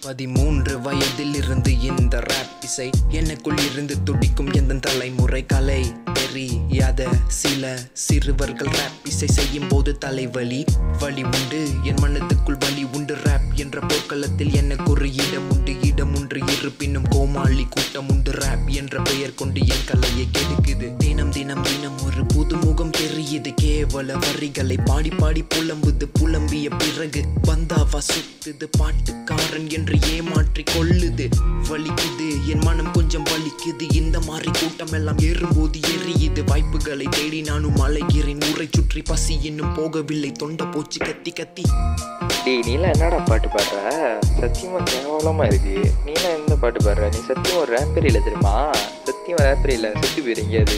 பதிமூன்று வயதில் இருந்து இந்த ரேப் இசை எனக்குள் இருந்து துடிக்கும் எந்த தலைமுறை கலை தெரியாத சில சிறுவர்கள் ரேப் இசை செய்யும் போது தலைவலி வலி உண்டு என் மனதுக்குள் வலி உண்டு ரேப் என்ற போர்க்களத்தில் எனக்கு ஒரு இடம் உண்டு இடம் ஒன்று இருப்பினும் கோமாளி கூட்டம் உண்டு ரேப் என்ற பெயர் கொண்டு என் கலையை கெடுக்குது தினம் தினம் தினம் ஒரு புதுமுகம் தெரியுது கேவல வரிகளை பாடி பாடி புலம்புது புலம்பிய பிறகு வந்தாவா சுத்துது பாட்டுக்காரன் என்று ஏமாற்றி கொள்ளுது வலிக்குது என் மனம் கொஞ்சம் வலிக்குது இந்த மாதிரி கூட்டம் எல்லாம் ஏறும்போது எரியுது வாய்ப்புகளை தேடி நானும் அலைகிறேன் ஊரை சுற்றி பசி இன்னும் போகவில்லை தொண்டை போச்சு கத்தி கத்தி டேய் நீலாம் என்னடா பாட்டு பாடுற சத்தியமா கேவலமா இருக்கு நீலாம் எந்த பாட்டு பாடுற நீ சத்தியமா ஒரு ரேப்பர் இல்லை தெரியுமா சத்தியமா ரேப்பர் இல்லை சுத்தி போயிரு எங்கேயாவது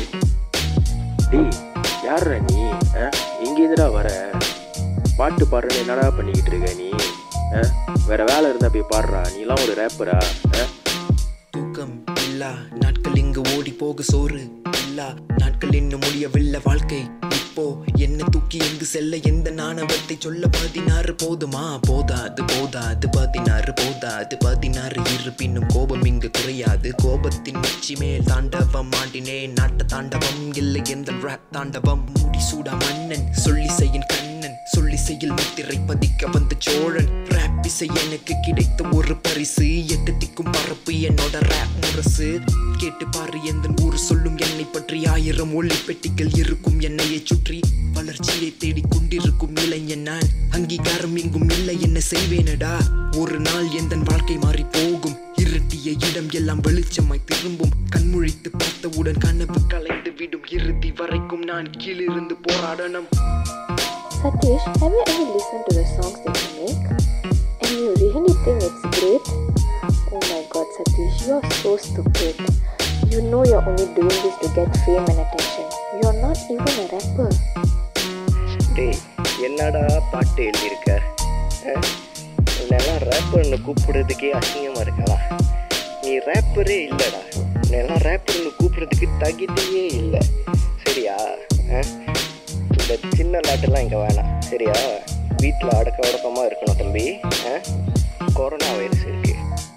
டேய் யார்ரா நீ ஆ எங்கேருந்துடா வர பாட்டு பாடுறேன்னு என்னடா பண்ணிக்கிட்டு இருக்க நீ ஆ வேற வேலை இருந்தா போய் பாடுறா நீலாம் ஒரு ரேப்பரா ஆ தூக்கம் இல்லா நாட்கள் இங்கு ஓடி போக சோறு இல்லா நாட்கள் இன்னும் முடியவில்லை வாழ்க்கை இப்போ என்ன தூக்கி எங்கு செல்ல எந்த நாணவத்தை சொல்ல பதினாறு போதுமா போதாது போதாது பதினாறு போதாது பதினாறு இருப்பினும் கோபம் இங்கு குறையாது கோபத்தின் உச்சி மேல் தாண்டவம் ஆண்டினேன் நாட்ட தாண்டவம் இல்லை எந்த ரேப் தாண்டவம் முடிசூடா மன்னன் சொல்லி செய்யின் கண்ணன் சொல்லி செய்யில் முத்திரை பதிக்க வந்த சோழன் ரேப் இசை எனக்கு கிடைத்த ஒரு பரிசு எட்டு திக்கும் பரப்பு என்னோட ரேப் முரசு கேட்டு பாரு எந்த ஊர் சொல்லும் என்னை பற்றி ஆயிரம் ஒளி பெட்டிகள் இருக்கும் என்னையை சுற்றி வளர்ச்சியை தேடிக் கொண்டிருக்கும் இளைஞன் நான் அங்கீகாரம் எங்கும் இல்லை என்ன செய்வேனடா ஒரு நாள் எந்த வாழ்க்கை மாறி போகும் இருட்டிய இடம் எல்லாம் வெளிச்சமாய் திரும்பும் கண்முழித்து பார்த்தவுடன் கனவு கலைந்து விடும் இறுதி வரைக்கும் நான் கீழிருந்து போராடணும் Satish, have you ever listened to the songs that you make? And you really think it's great? Oh my god, Satish, you are so stupid. You know you're only doing this to get fame and attention. You're not even a rapper. டேய் என்னடா பாட்டு எழுதியிருக்க அஹ், உன்னெல்லாம் ரேப்பர்னு கூப்பிடுறதுக்கே அசிங்கமாக இருக்கா நீ ரேப்பரே இல்லைடா உன்னெல்லாம் ரேப்பர்னு கூப்பிடுறதுக்கு தகுதியே இல்லை சரியா அஹ், இந்த சின்ன நாட்டெல்லாம் இங்கே வேணாம் சரியா வீட்டில் அடக்க அடக்கமாக இருக்கணும் தம்பி அஹ், கொரோனா வைரஸ் இருக்குது